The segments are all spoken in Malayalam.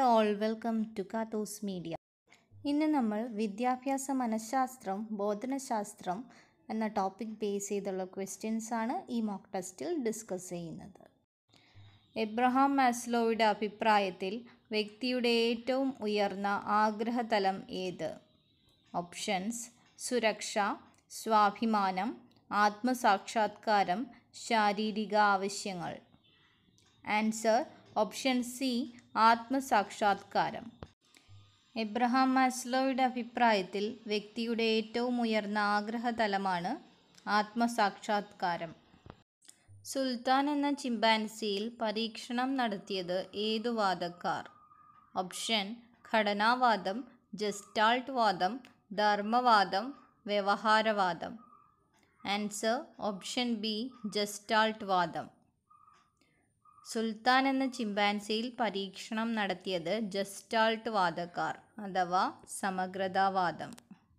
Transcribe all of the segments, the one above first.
ഹലോ ഓൾ വെൽക്കം ടു കാത്തോസ് മീഡിയ ഇന്ന് നമ്മൾ വിദ്യാഭ്യാസ മനഃശാസ്ത്രം ബോധനശാസ്ത്രം എന്ന ടോപ്പിക് ബേസ് ചെയ്തുള്ള ക്വസ്റ്റ്യൻസ് ആണ് ഈ മോക്ക് ടെസ്റ്റിൽ ഡിസ്കസ് ചെയ്യുന്നത് എബ്രഹാം മാസ്ലോയുടെ അഭിപ്രായത്തിൽ വ്യക്തിയുടെ ഏറ്റവും ഉയർന്ന ആഗ്രഹതലം ഏത് ഓപ്ഷൻസ് സുരക്ഷ സ്വാഭിമാനം ആത്മസാക്ഷാത്കാരം ശാരീരിക ആവശ്യങ്ങൾ ആൻസർ ഓപ്ഷൻ സി ആത്മസാക്ഷാത്കാരം എബ്രഹാം മാസ്ലോയുടെ അഭിപ്രായത്തിൽ വ്യക്തിയുടെ ഏറ്റവും ഉയർന്ന ആഗ്രഹതലമാണ് ആത്മസാക്ഷാത്കാരം സുൽത്താൻ എന്ന ചിമ്പാൻസിയിൽ പരീക്ഷണം നടത്തിയത് ഏതു വാദക്കാർ ഓപ്ഷൻ ഘടനാവാദം ജസ്റ്റാൾട്ട് വാദം ധർമ്മവാദം വ്യവഹാരവാദം ആൻസർ ഓപ്ഷൻ ബി ജസ്റ്റാൾട്ട് വാദം സുൽത്താൻ എന്ന ചിമ്പാൻസിയിൽ പരീക്ഷണം നടത്തിയത് ജസ്റ്റാൾട്ട് വാദക്കാർ അഥവാ സമഗ്രതാവാദം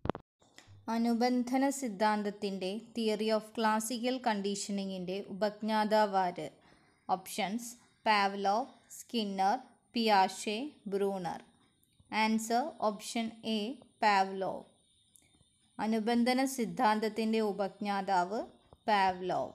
അനുബന്ധന സിദ്ധാന്തത്തിൻ്റെ തിയറി ഓഫ് ക്ലാസിക്കൽ കണ്ടീഷനിങ്ങിൻ്റെ ഉപജ്ഞാതാവാര് ഓപ്ഷൻസ് പാവ്ലോവ് സ്കിന്നർ പിയാഷെ Bruner answer option A Pavlov അനുബന്ധന സിദ്ധാന്തത്തിൻ്റെ ഉപജ്ഞാതാവ് പാവ്ലോവ്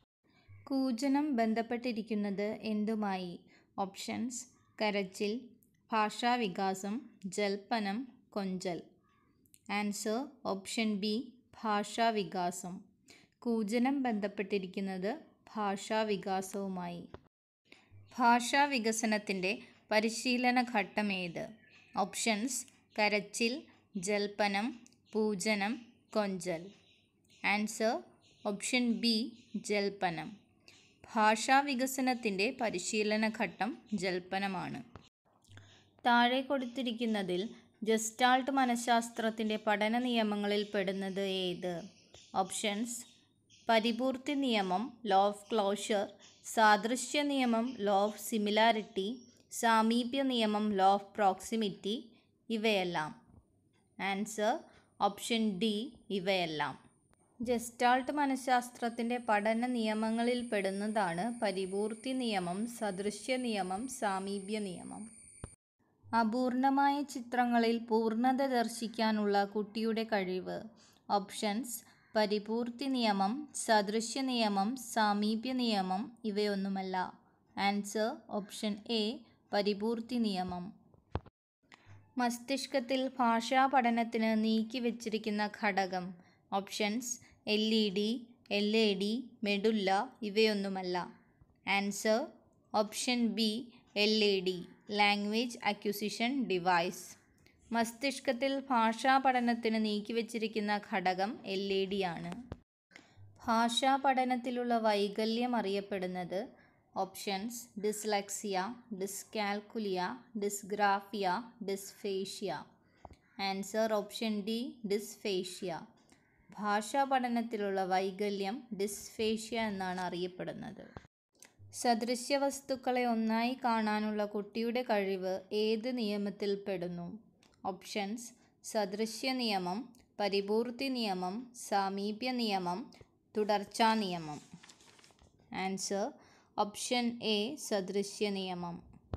കൂജനം ബന്ധപ്പെട്ടിരിക്കുന്നത് എന്തുമായി ഓപ്ഷൻസ് കരച്ചിൽ ഭാഷാവികാസം ജൽപ്പനം കൊഞ്ചൽ ആൻസർ ഓപ്ഷൻ ബി ഭാഷാവികാസം കൂജനം ബന്ധപ്പെട്ടിരിക്കുന്നത് ഭാഷാവികാസവുമായി ഭാഷാ വികസനത്തിൻ്റെ പരിശീലന ഘട്ടം ഏത് ഓപ്ഷൻസ് കരച്ചിൽ ജൽപ്പനം പൂജനം കൊഞ്ചൽ ആൻസർ ഓപ്ഷൻ ബി ജൽപ്പനം ഭാഷാ വികസനത്തിൻ്റെ പരിശീലന ഘട്ടം ജൽപ്പനമാണ് താഴെ കൊടുത്തിരിക്കുന്നതിൽ ജസ്റ്റാൾട്ട് മനഃശാസ്ത്രത്തിൻ്റെ പഠന നിയമങ്ങളിൽ പെടുന്നത് ഏത് ഓപ്ഷൻസ് പരിപൂർത്തി നിയമം ലോ ഓഫ് ക്ലോഷർ സാദൃശ്യ നിയമം ലോ ഓഫ് സിമിലാരിറ്റി സാമീപ്യ നിയമം ലോ ഓഫ് പ്രോക്സിമിറ്റി ഇവയെല്ലാം ആൻസർ ഓപ്ഷൻ ഡി ഇവയെല്ലാം ജസ്റ്റാൾട്ട് മനഃശാസ്ത്രത്തിൻ്റെ പഠന നിയമങ്ങളിൽ പെടുന്നതാണ് പരിപൂർത്തി നിയമം സദൃശ്യ നിയമം സാമീപ്യ നിയമം അപൂർണമായ ചിത്രങ്ങളിൽ പൂർണ്ണത ദർശിക്കാനുള്ള കുട്ടിയുടെ കഴിവ് ഓപ്ഷൻസ് പരിപൂർത്തി നിയമം സദൃശ്യ നിയമം സാമീപ്യ നിയമം ഇവയൊന്നുമല്ല ആൻസർ ഓപ്ഷൻ എ പരിപൂർത്തി നിയമം മസ്തിഷ്കത്തിൽ ഭാഷാ പഠനത്തിന് നീക്കിവെച്ചിരിക്കുന്ന ഘടകം options L E D L A D medulla ഇവയൊന്നുമല്ല answer option B L A D language acquisition device മസ്തിഷ്കത്തിൽ ഭാഷാ പഠനത്തിന് നീക്കിവെച്ചിരിക്കുന്ന ഘടകം എൽ എ ഡി ആണ് ഭാഷാ പഠനത്തിലുള്ള വൈകല്യം അറിയപ്പെടുന്നത് options dyslexia dyscalculia dysgraphia dysphasia answer option D dysphasia ഭാഷാ പഠനത്തിലുള്ള വൈകല്യം ഡിസ്ഫേഷ്യ എന്നാണ് അറിയപ്പെടുന്നത് സദൃശ്യ വസ്തുക്കളെ ഒന്നായി കാണാനുള്ള കുട്ടിയുടെ കഴിവ് ഏത് നിയമത്തിൽ പെടുന്നു ഓപ്ഷൻസ് സദൃശ്യ നിയമം പരിപൂർത്തി നിയമം സാമീപ്യ നിയമം തുടർച്ചാ നിയമം ആൻസർ ഓപ്ഷൻ എ സദൃശ്യ നിയമം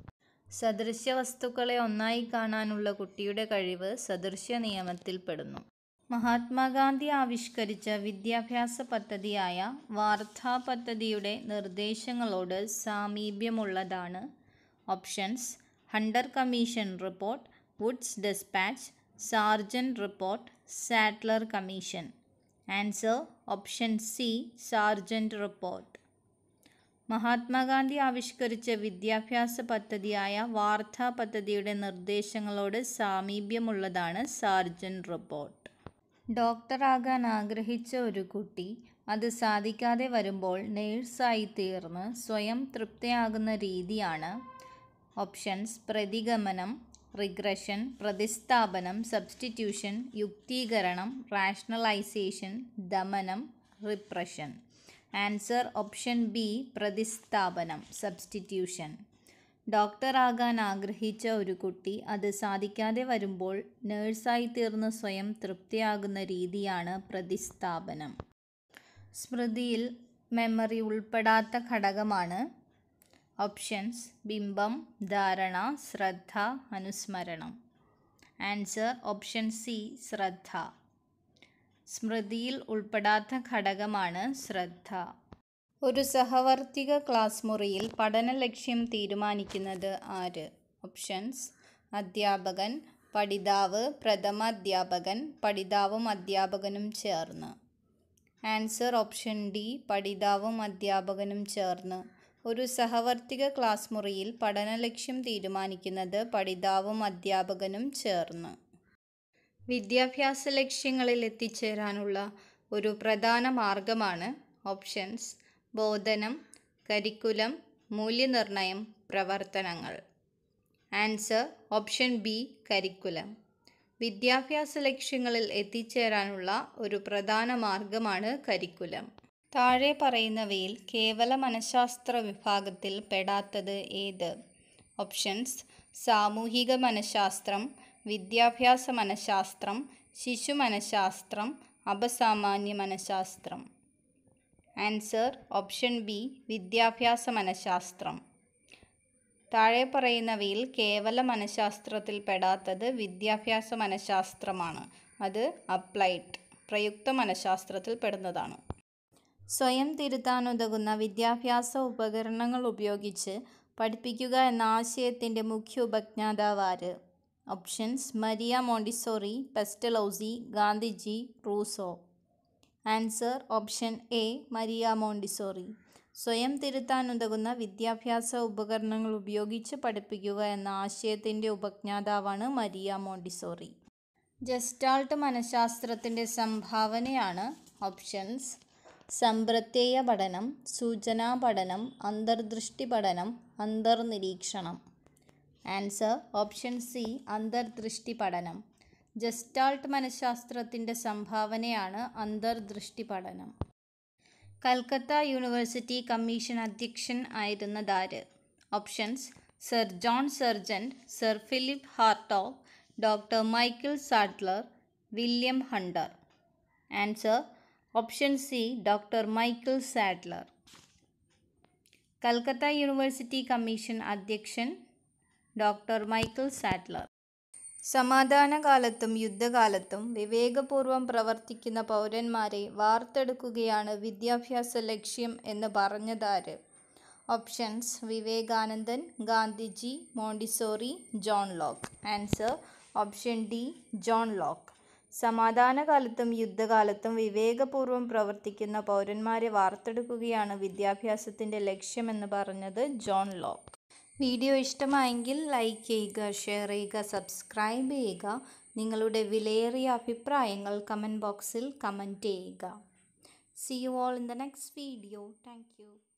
സദൃശ്യ വസ്തുക്കളെ ഒന്നായി കാണാനുള്ള കുട്ടിയുടെ കഴിവ് സദൃശ്യ നിയമത്തിൽ പെടുന്നു മഹാത്മാഗാന്ധി ആവിഷ്കരിച്ച വിദ്യാഭ്യാസ പദ്ധതിയായ വാർത്താ പദ്ധതിയുടെ നിർദ്ദേശങ്ങളോട് സാമീപ്യമുള്ളതാണ് options Hunter commission report Woods dispatch sergeant report സാറ്റ്ലർ commission answer option C സാർജൻറ്റ് report Mahatma Gandhi ആവിഷ്കരിച്ച വിദ്യാഭ്യാസ പദ്ധതിയായ വാർത്താ പദ്ധതിയുടെ നിർദ്ദേശങ്ങളോട് സാമീപ്യമുള്ളതാണ് സാർജൻ റിപ്പോർട്ട് ഡോക്ടറാകാൻ ആഗ്രഹിച്ച ഒരു കുട്ടി അത് സാധിക്കാതെ വരുമ്പോൾ നേഴ്സായി തീർന്ന് സ്വയം തൃപ്തിയാകുന്ന രീതിയാണ് ഓപ്ഷൻസ് പ്രതിഗമനം റിഗ്രഷൻ പ്രതിസ്ഥാപനം സബ്സ്റ്റിറ്റ്യൂഷൻ യുക്തീകരണം റാഷണലൈസേഷൻ ദമനം റിപ്രഷൻ ആൻസർ ഓപ്ഷൻ ബി പ്രതിസ്ഥാപനം സബ്സ്റ്റിറ്റ്യൂഷൻ ഡോക്ടറാകാൻ ആഗ്രഹിച്ച ഒരു കുട്ടി അത് സാധിക്കാതെ വരുമ്പോൾ നേഴ്സായി തീർന്ന് സ്വയം തൃപ്തിയാകുന്ന രീതിയാണ് പ്രതിസ്ഥാപനം സ്മൃതിയിൽ മെമ്മറി ഉൾപ്പെടാത്ത ഘടകമാണ് ഓപ്ഷൻസ് ബിംബം ധാരണ ശ്രദ്ധ അനുസ്മരണം ആൻസർ ഓപ്ഷൻ സി ശ്രദ്ധ സ്മൃതിയിൽ ഉൾപ്പെടാത്ത ഘടകമാണ് ശ്രദ്ധ ഒരു സഹവർത്തിക ക്ലാസ് മുറിയിൽ പഠന ലക്ഷ്യം തീരുമാനിക്കുന്നത് ആര് ഓപ്ഷൻസ് അധ്യാപകൻ പഠിതാവ് പ്രഥമ അധ്യാപകൻ പഠിതാവും അധ്യാപകനും ചേർന്ന് ആൻസർ ഓപ്ഷൻ ഡി പഠിതാവും അധ്യാപകനും ചേർന്ന് ഒരു സഹവർത്തിക ക്ലാസ് മുറിയിൽ പഠന ലക്ഷ്യം തീരുമാനിക്കുന്നത് പഠിതാവും അധ്യാപകനും ചേർന്ന് വിദ്യാഭ്യാസ ലക്ഷ്യങ്ങളിൽ എത്തിച്ചേരാനുള്ള ഒരു പ്രധാന മാർഗമാണ് ഓപ്ഷൻസ് ബോധനം കരിക്കുലം മൂല്യനിർണ്ണയം പ്രവർത്തനങ്ങൾ ആൻസർ ഓപ്ഷൻ ബി കരിക്കുലം വിദ്യാഭ്യാസ ലക്ഷ്യങ്ങളിൽ എത്തിച്ചേരാനുള്ള ഒരു പ്രധാന മാർഗമാണ് കരിക്കുലം താഴെ പറയുന്നവയിൽ കേവല മനഃശാസ്ത്ര വിഭാഗത്തിൽ പെടാത്തത് ഏത് ഓപ്ഷൻസ് സാമൂഹിക മനഃശാസ്ത്രം വിദ്യാഭ്യാസ മനഃശാസ്ത്രം ശിശു മനഃശാസ്ത്രം അപസാമാന്യ മനഃശാസ്ത്രം ആൻസർ ഓപ്ഷൻ ബി വിദ്യാഭ്യാസ മനഃശാസ്ത്രം താഴെ പറയുന്നവയിൽ കേവല മനഃശാസ്ത്രത്തിൽ പെടാത്തത് വിദ്യാഭ്യാസ മനഃശാസ്ത്രമാണ് അത് അപ്ലൈഡ് പ്രയുക്ത മനഃശാസ്ത്രത്തിൽ പെടുന്നതാണ് സ്വയം തിരുത്താനുതകുന്ന വിദ്യാഭ്യാസ ഉപകരണങ്ങൾ ഉപയോഗിച്ച് പഠിപ്പിക്കുക എന്ന ആശയത്തിൻ്റെ മുഖ്യ ഉപജ്ഞാതാവ് ആര് options Maria Montessori Pestalozzi Gandhiji Rousseau answer option A Maria Montessori സ്വയം തിരുത്താനുതകുന്ന വിദ്യാഭ്യാസ ഉപകരണങ്ങൾ ഉപയോഗിച്ച് പഠിപ്പിക്കുക എന്ന ആശയത്തിൻ്റെ ഉപജ്ഞാതാവാണ് മരിയ മോണ്ടിസോറി ജസ്റ്റാൾട്ട് മനഃശാസ്ത്രത്തിൻ്റെ സംഭാവനയാണ് ഓപ്ഷൻസ് സമ്പ്രത്യയ പഠനം സൂചനാ പഠനം അന്തർദൃഷ്ടി പഠനം അന്തർനിരീക്ഷണം ആൻസർ ഓപ്ഷൻ സി അന്തർദൃഷ്ടി പഠനം ജസ്റ്റാൾട്ട് മനഃശാസ്ത്രത്തിൻ്റെ സംഭാവനയാണ് അന്തർദൃഷ്ടി പഠനം കൽക്കത്ത യൂണിവേഴ്സിറ്റി കമ്മീഷൻ അധ്യക്ഷൻ ആയിരുന്നതാര് options sir John Sargent sir Philip Hartog doctor Michael Sadler William Hunter answer option C doctor Michael Sadler Calcutta university commission അധ്യക്ഷൻ ഡോക്ടർ മൈക്കിൾ സാഡ്ലർ സമാധാനകാലത്തും യുദ്ധകാലത്തും വിവേകപൂർവം പ്രവർത്തിക്കുന്ന പൗരന്മാരെ വാർത്തെടുക്കുകയാണ് വിദ്യാഭ്യാസ ലക്ഷ്യം എന്ന് പറഞ്ഞതാര് ഓപ്ഷൻസ് വിവേകാനന്ദൻ Gandhiji Montessori John Locke answer option D John Locke സമാധാനകാലത്തും യുദ്ധകാലത്തും വിവേകപൂർവം പ്രവർത്തിക്കുന്ന പൗരന്മാരെ വാർത്തെടുക്കുകയാണ് വിദ്യാഭ്യാസത്തിൻ്റെ ലക്ഷ്യമെന്ന് പറഞ്ഞത് ജോൺ ലോക്ക് വീഡിയോ ഇഷ്ടമായെങ്കിൽ ലൈക്ക് ചെയ്യുക ഷെയർ ചെയ്യുക സബ്സ്ക്രൈബ് ചെയ്യുക നിങ്ങളുടെ വിലയേറിയ അഭിപ്രായങ്ങൾ കമൻറ്റ് ബോക്സിൽ കമൻറ്റ് ചെയ്യുക see you all in the next video thank U